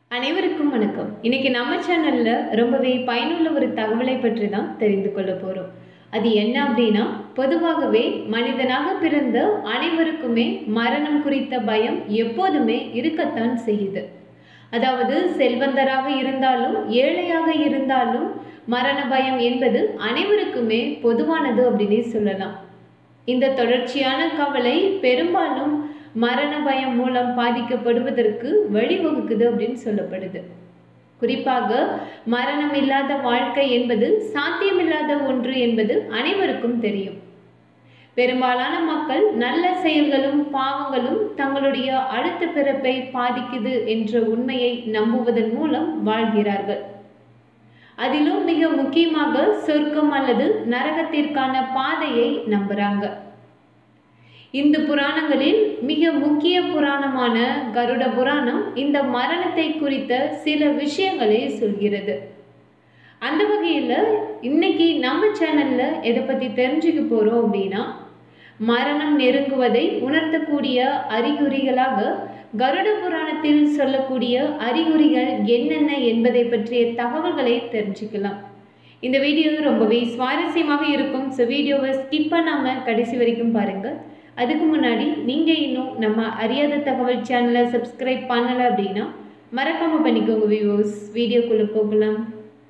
அனைவருக்கும் வணக்கம் இன்னைக்கு நம்ம சேனல்ல ரொம்பவே பயனுள்ள ஒரு தகவலை பற்றி தான் தெரிந்து கொள்ள போறோம் அது என்ன அப்படின்னா பொதுவாகவே மனிதனாக பிறந்த அனைவருக்குமே மரணம் குறித்த பயம் எப்போதுமே இருக்கத்தான் செய்யுது அதாவது செல்வந்தராக இருந்தாலும் ஏழையாக இருந்தாலும் மரண பயம் என்பது அனைவருக்குமே பொதுவானது அப்படின்னே சொல்லலாம் இந்த தொடர்ச்சியான கவலை பெரும்பாலும் மரண பயம் மூலம் பாதிக்கப்படுவதற்கு வழிவகுக்குது அப்படின்னு சொல்லப்படுது குறிப்பாக மரணம் இல்லாத வாழ்க்கை என்பது சாத்தியமில்லாத ஒன்று என்பது அனைவருக்கும் தெரியும் பெரும்பாலான மக்கள் நல்ல செயல்களும் பாவங்களும் தங்களுடைய அடுத்த பிறப்பை பாதிக்குது என்ற உண்மையை நம்புவதன் மூலம் வாழ்கிறார்கள் அதிலும் மிக முக்கியமாக சொர்க்கம் அல்லது நரகத்திற்கான பாதையை நம்புறாங்க இந்து புராணங்களில் மிக முக்கிய புராணமான கருட புராணம் இந்த மரணத்தை குறித்த சில விஷயங்களை சொல்கிறது அந்த வகையில் இன்னைக்கு நம்ம சேனல்ல எதை பற்றி தெரிஞ்சுக்க போகிறோம் அப்படின்னா மரணம் நெருங்குவதை உணர்த்தக்கூடிய அறிகுறிகளாக கருட புராணத்தில் சொல்லக்கூடிய அறிகுறிகள் என்னென்ன என்பதை பற்றிய தகவல்களை தெரிஞ்சுக்கலாம் இந்த வீடியோ ரொம்பவே சுவாரஸ்யமாக இருக்கும் ஸோ வீடியோவை ஸ்கிப் பண்ணாமல் கடைசி வரைக்கும் பாருங்கள் அதுக்கு முன்னாடி நீங்கள் இன்னும் நம்ம அறியாத தகவல் சேனலை சப்ஸ்கிரைப் பண்ணலை அப்படின்னா மறக்காமல் பண்ணிக்கோங்க வியூவர்ஸ் வீடியோக்குள்ளே போகலாம்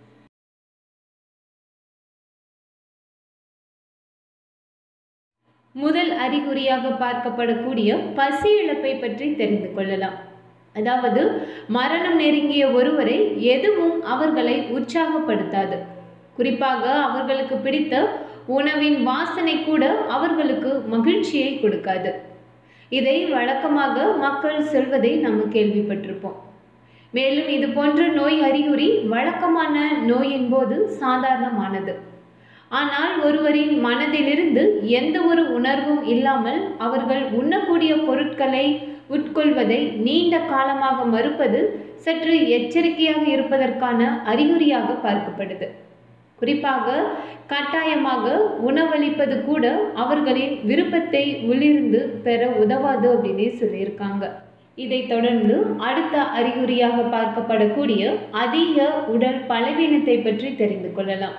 முதல் அறிகுறியாக பார்க்கப்படக்கூடிய பசி இழப்பை பற்றி தெரிந்து கொள்ளலாம் அதாவது மரணம் நெருங்கிய ஒருவரை எதுவும் அவர்களை உற்சாகப்படுத்தாது குறிப்பாக அவர்களுக்கு பிடித்த உணவின் வாசனை கூட அவர்களுக்கு மகிழ்ச்சியை கொடுக்காது இதை வழக்கமாக மக்கள் சொல்வதை நம்ம கேள்விப்பட்டிருப்போம் மேலும் இது போன்ற நோய் அறிகுறி வழக்கமான நோயின் போது சாதாரணமானது ஆனால் ஒருவரின் மனதிலிருந்து எந்த ஒரு உணர்வும் இல்லாமல் அவர்கள் உண்ணக்கூடிய பொருட்களை உட்கொள்வதை நீண்ட காலமாக மறுப்பது சற்று எச்சரிக்கையாக இருப்பதற்கான அறிகுறியாக பார்க்கப்படுது குறிப்பாக கட்டாயமாக உணவளிப்பது கூட அவர்களின் விருப்பத்தை உள்ளிருந்து பெற உதவாது அப்படின்னே சொல்லியிருக்காங்க இதைத் தொடர்ந்து அடுத்த அறிகுறியாக பார்க்கப்படக்கூடிய அதிக உடல் பலவீனத்தை பற்றி தெரிந்து கொள்ளலாம்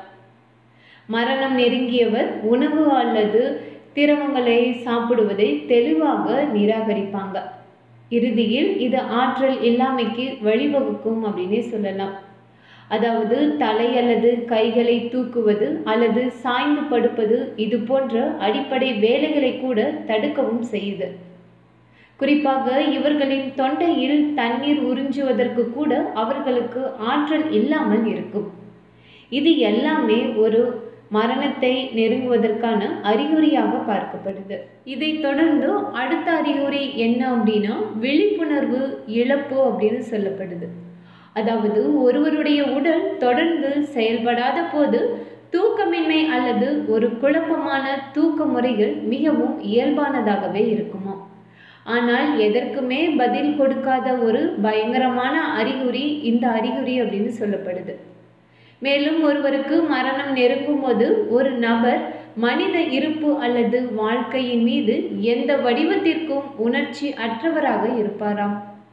மரணம் நெருங்கியவர் உணவு அல்லது திரவங்களை சாப்பிடுவதை தெளிவாக நிராகரிப்பாங்க இறுதியில் இது ஆற்றல் இல்லாமைக்கு வழிவகுக்கும் அப்படின்னே சொல்லலாம் அதாவது தலை அல்லது கைகளை தூக்குவது அல்லது சாய்ந்து படுப்பது இது போன்ற அடிப்படை வேலைகளை கூட தடுக்கவும் செய்யுது குறிப்பாக இவர்களின் தொண்டையில் தண்ணீர் உறிஞ்சுவதற்கு கூட அவர்களுக்கு ஆற்றல் இல்லாமல் இருக்கும் இது எல்லாமே ஒரு மரணத்தை நெருங்குவதற்கான அறிகுறியாக பார்க்கப்படுது இதை தொடர்ந்து அடுத்த அறிகுறி என்ன அப்படின்னா விழிப்புணர்வு இழப்பு அப்படின்னு சொல்லப்படுது அதாவது ஒருவருடைய உடல் தொடர்ந்து செயல்படாத போது தூக்கமின்மை அல்லது ஒரு குழப்பமான தூக்க முறைகள் மிகவும் இயல்பானதாகவே இருக்குமா ஆனால் எதற்குமே பதில் கொடுக்காத ஒரு பயங்கரமான அறிகுறி இந்த அறிகுறி அப்படின்னு சொல்லப்படுது மேலும் ஒருவருக்கு மரணம் நெருங்கும் போது ஒரு நபர் மனித இருப்பு அல்லது வாழ்க்கையின் மீது எந்த வடிவத்திற்கும் உணர்ச்சி அற்றவராக இருப்பாராம்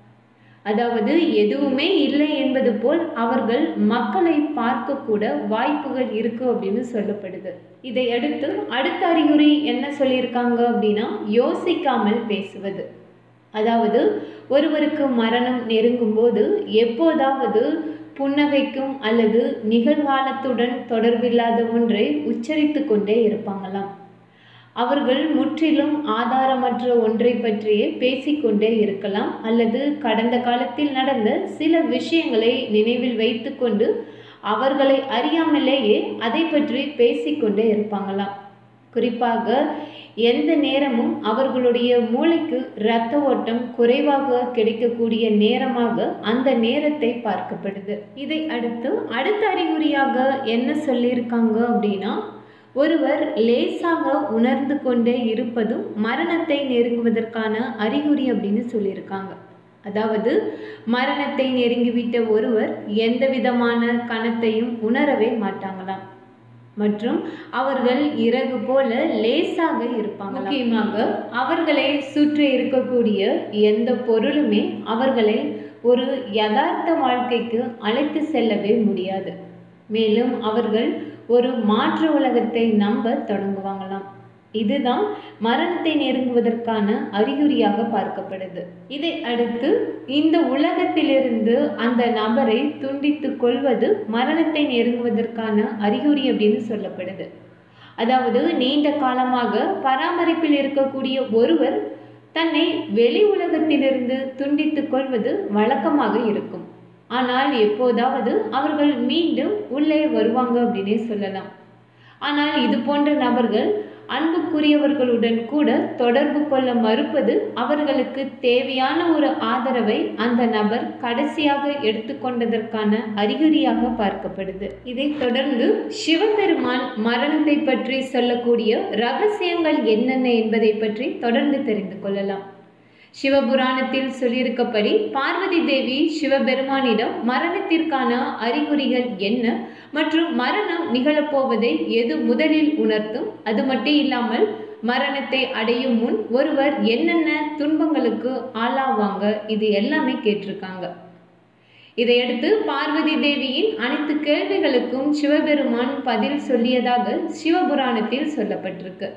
அதாவது எதுவுமே இல்லை என்பது போல் அவர்கள் மக்களை பார்க்கக்கூட வாய்ப்புகள் இருக்கு அப்படின்னு சொல்லப்படுது இதை அடுத்து அடுத்த அறிகுறி என்ன சொல்லியிருக்காங்க அப்படின்னா யோசிக்காமல் பேசுவது அதாவது ஒருவருக்கு மரணம் நெருங்கும் போது எப்போதாவது புன்னகைக்கும் அல்லது நிகழ்காலத்துடன் தொடர்பில்லாத ஒன்றை உச்சரித்து கொண்டே இருப்பாங்களாம் அவர்கள் முற்றிலும் ஆதாரமற்ற ஒன்றை பற்றியே பேசிக்கொண்டே இருக்கலாம் அல்லது கடந்த காலத்தில் நடந்த சில விஷயங்களை நினைவில் வைத்துக்கொண்டு அவர்களை அறியாமலேயே அதை பற்றி பேசிக்கொண்டே இருப்பாங்களாம் குறிப்பாக எந்த நேரமும் அவர்களுடைய மூளைக்கு இரத்த ஓட்டம் குறைவாக கிடைக்கக்கூடிய நேரமாக அந்த நேரத்தை பார்க்கப்படுது இதை அடுத்து அடுத்த அறிகுறியாக என்ன சொல்லியிருக்காங்க அப்படின்னா ஒருவர் லேசாக உணர்ந்து கொண்டே இருப்பதும் மரணத்தை நெருங்குவதற்கான அறிகுறி அப்படின்னு சொல்லியிருக்காங்க அதாவது மரணத்தை நெருங்கிவிட்ட ஒருவர் எந்த விதமான கணத்தையும் உணரவே மாட்டாங்களாம் மற்றும் அவர்கள் இறகு போல லேசாக இருப்பாங்க முக்கியமாக அவர்களை சுற்றி இருக்கக்கூடிய எந்த பொருளுமே அவர்களை ஒரு யதார்த்த வாழ்க்கைக்கு அழைத்து செல்லவே முடியாது மேலும் அவர்கள் ஒரு மாற்று உலகத்தை நம்ப தொடங்குவாங்களாம் இதுதான் மரணத்தை நெருங்குவதற்கான அறிகுறியாக பார்க்கப்படுது இதை அடுத்து இந்த உலகத்திலிருந்து அந்த நபரை துண்டித்து கொள்வது மரணத்தை நெருங்குவதற்கான அறிகுறி அப்படின்னு சொல்லப்படுது அதாவது நீண்ட காலமாக பராமரிப்பில் இருக்கக்கூடிய ஒருவர் தன்னை வெளி உலகத்திலிருந்து துண்டித்து கொள்வது வழக்கமாக இருக்கும் ஆனால் எப்போதாவது அவர்கள் மீண்டும் உள்ளே வருவாங்க அப்படின்னே சொல்லலாம் ஆனால் இது போன்ற நபர்கள் அன்புக்குரியவர்களுடன் கூட தொடர்பு கொள்ள மறுப்பது அவர்களுக்கு தேவையான ஒரு ஆதரவை அந்த நபர் கடைசியாக எடுத்துக்கொண்டதற்கான அறிகுறியாக பார்க்கப்படுது இதைத் தொடர்ந்து சிவபெருமான் மரணத்தை பற்றி சொல்லக்கூடிய ரகசியங்கள் என்னென்ன என்பதை பற்றி தொடர்ந்து தெரிந்து கொள்ளலாம் சிவபுராணத்தில் சொல்லியிருக்கப்படி பார்வதி தேவி சிவபெருமானிடம் மரணத்திற்கான அறிகுறிகள் என்ன மற்றும் மரணம் நிகழப்போவதை எது முதலில் உணர்த்தும் அது மட்டும் இல்லாமல் மரணத்தை அடையும் முன் ஒருவர் என்னென்ன துன்பங்களுக்கு ஆளாவாங்க இது எல்லாமே கேட்டிருக்காங்க இதையடுத்து பார்வதி தேவியின் அனைத்து கேள்விகளுக்கும் சிவபெருமான் பதில் சொல்லியதாக சிவபுராணத்தில் சொல்லப்பட்டிருக்கு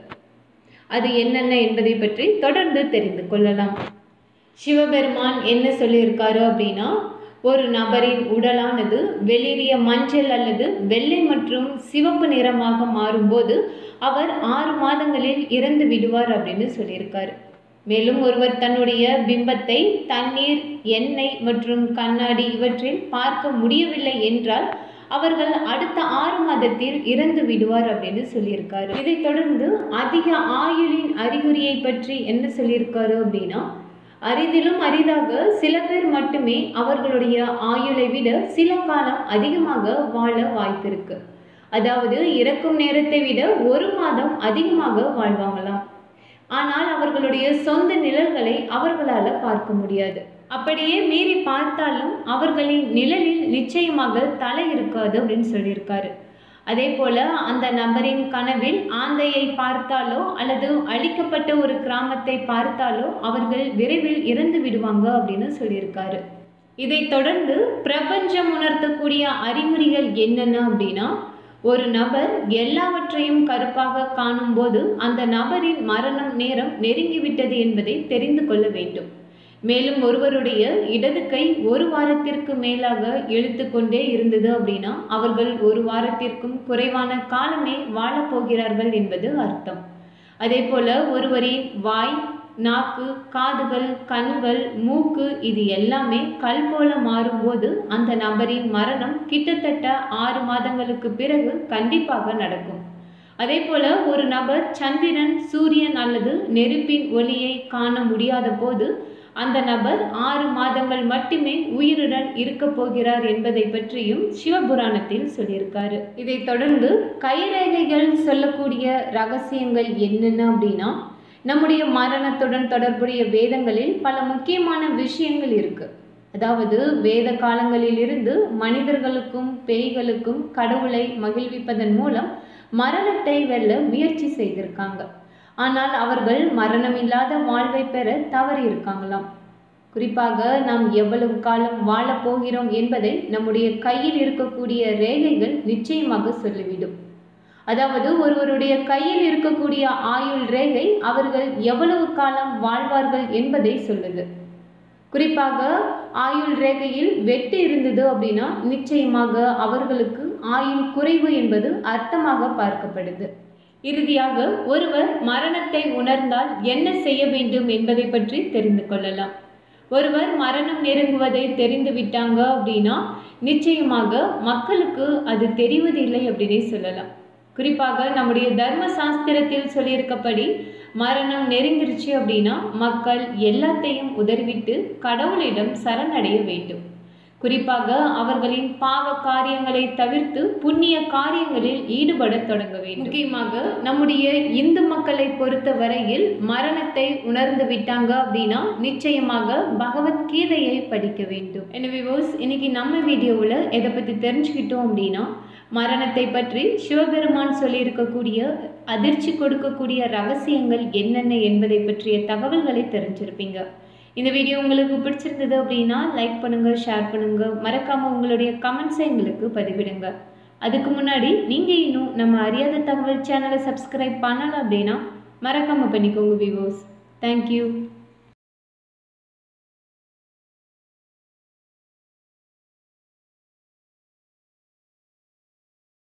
அது என்னென்ன என்பதை பற்றி தொடர்ந்து தெரிந்து கொள்ளலாம் சிவபெருமான் என்ன சொல்லியிருக்காரு அப்படின்னா ஒரு நபரின் உடலானது வெளிரிய மஞ்சள் அல்லது வெள்ளை மற்றும் சிவப்பு நிறமாக மாறும்போது அவர் ஆறு மாதங்களில் இறந்து விடுவார் அப்படின்னு சொல்லியிருக்காரு மேலும் ஒருவர் தன்னுடைய பிம்பத்தை தண்ணீர் எண்ணெய் மற்றும் கண்ணாடி இவற்றில் பார்க்க முடியவில்லை என்றால் அவர்கள் அடுத்த ஆறு மாதத்தில் இறந்து விடுவார் அப்படின்னு சொல்லியிருக்காரு இதைத் தொடர்ந்து அதிக ஆயுளின் அறிகுறியை பற்றி என்ன சொல்லியிருக்காரு அப்படின்னா அரிதிலும் அரிதாக சில பேர் மட்டுமே அவர்களுடைய ஆயுளை விட சில காலம் அதிகமாக வாழ வாய்ப்பிருக்கு அதாவது இறக்கும் நேரத்தை விட ஒரு மாதம் அதிகமாக வாழ்வாங்களாம் ஆனால் அவர்களுடைய சொந்த நிழல்களை அவர்களால் பார்க்க முடியாது அப்படியே மீறி பார்த்தாலும் அவர்களின் நிழலில் நிச்சயமாக தலை இருக்காது அப்படின்னு சொல்லியிருக்காரு அதே போல அந்த நபரின் கனவில் ஆந்தையை பார்த்தாலோ அல்லது அழிக்கப்பட்ட ஒரு கிராமத்தை பார்த்தாலோ அவர்கள் விரைவில் இறந்து விடுவாங்க அப்படின்னு சொல்லியிருக்காரு இதைத் தொடர்ந்து பிரபஞ்சம் உணர்த்தக்கூடிய அறிகுறிகள் என்னென்ன அப்படின்னா ஒரு நபர் எல்லாவற்றையும் கருப்பாக காணும்போது அந்த நபரின் மரணம் நேரம் நெருங்கிவிட்டது என்பதை தெரிந்து கொள்ள வேண்டும் மேலும் ஒருவருடைய இடது கை ஒரு வாரத்திற்கு மேலாக இழுத்து கொண்டே இருந்தது அப்படின்னா அவர்கள் ஒரு வாரத்திற்கும் குறைவான காலமே வாழப்போகிறார்கள் என்பது அர்த்தம் அதே போல ஒருவரின் வாய் நாக்கு காதுகள் கண்கள் மூக்கு இது எல்லாமே கல் போல மாறும்போது அந்த நபரின் மரணம் கிட்டத்தட்ட ஆறு மாதங்களுக்கு பிறகு கண்டிப்பாக நடக்கும் அதே போல ஒரு நபர் சந்திரன் சூரியன் அல்லது நெருப்பின் ஒளியை காண முடியாத போது அந்த நபர் ஆறு மாதங்கள் மட்டுமே உயிருடன் இருக்க போகிறார் என்பதை பற்றியும் சிவபுராணத்தில் சொல்லியிருக்காரு இதைத் தொடர்ந்து கைரேகைகள் சொல்லக்கூடிய ரகசியங்கள் என்னென்ன அப்படின்னா நம்முடைய மரணத்துடன் தொடர்புடைய வேதங்களில் பல முக்கியமான விஷயங்கள் இருக்கு அதாவது வேத காலங்களிலிருந்து மனிதர்களுக்கும் பேய்களுக்கும் கடவுளை மகிழ்விப்பதன் மூலம் மரணத்தை வெல்ல முயற்சி செய்திருக்காங்க ஆனால் அவர்கள் மரணமில்லாத வாழ்வை பெற தவறி இருக்காங்களாம் குறிப்பாக நாம் எவ்வளவு காலம் வாழப் போகிறோம் என்பதை நம்முடைய கையில் இருக்கக்கூடிய ரேகைகள் நிச்சயமாக சொல்லிவிடும் அதாவது ஒருவருடைய கையில் இருக்கக்கூடிய ஆயுள் ரேகை அவர்கள் எவ்வளவு காலம் வாழ்வார்கள் என்பதை சொல்லுது குறிப்பாக ஆயுள் ரேகையில் வெட்டு இருந்தது அப்படின்னா நிச்சயமாக அவர்களுக்கு ஆயுள் குறைவு என்பது அர்த்தமாக பார்க்கப்படுது இறுதியாக ஒருவர் மரணத்தை உணர்ந்தால் என்ன செய்ய வேண்டும் என்பதை பற்றி தெரிந்து கொள்ளலாம் ஒருவர் மரணம் நெருங்குவதை தெரிந்து விட்டாங்க அப்படின்னா நிச்சயமாக மக்களுக்கு அது தெரிவதில்லை அப்படின்னே சொல்லலாம் குறிப்பாக நம்முடைய தர்ம சாஸ்திரத்தில் சொல்லியிருக்கப்படி மரணம் நெருங்கிருச்சு அப்படின்னா மக்கள் எல்லாத்தையும் உதறிவிட்டு கடவுளிடம் சரணடைய வேண்டும் குறிப்பாக அவர்களின் பாவ காரியங்களை தவிர்த்து புண்ணிய காரியங்களில் ஈடுபட தொடங்க வேண்டும் முக்கியமாக நம்முடைய இந்து மக்களை பொறுத்த வரையில் மரணத்தை உணர்ந்து விட்டாங்க அப்படின்னா நிச்சயமாக பகவத்கீதையை படிக்க வேண்டும் எனவே வோஸ் இன்னைக்கு நம்ம வீடியோவில் எதை பற்றி தெரிஞ்சுக்கிட்டோம் அப்படின்னா மரணத்தை பற்றி சிவபெருமான் சொல்லியிருக்கக்கூடிய அதிர்ச்சி கொடுக்கக்கூடிய ரகசியங்கள் என்னென்ன என்பதை பற்றிய தகவல்களை தெரிஞ்சிருப்பீங்க இந்த வீடியோ உங்களுக்கு பிடிச்சிருந்தது அப்படின்னா லைக் பண்ணுங்கள் ஷேர் பண்ணுங்கள் மறக்காமல் உங்களுடைய கமெண்ட்ஸை எங்களுக்கு பதிவிடுங்க அதுக்கு முன்னாடி நீங்கள் இன்னும் நம்ம அறியாத தகவல் சேனலை சப்ஸ்கிரைப் பண்ணலை அப்படின்னா மறக்காமல் பண்ணிக்கோங்க விவோஸ் தேங்க்யூ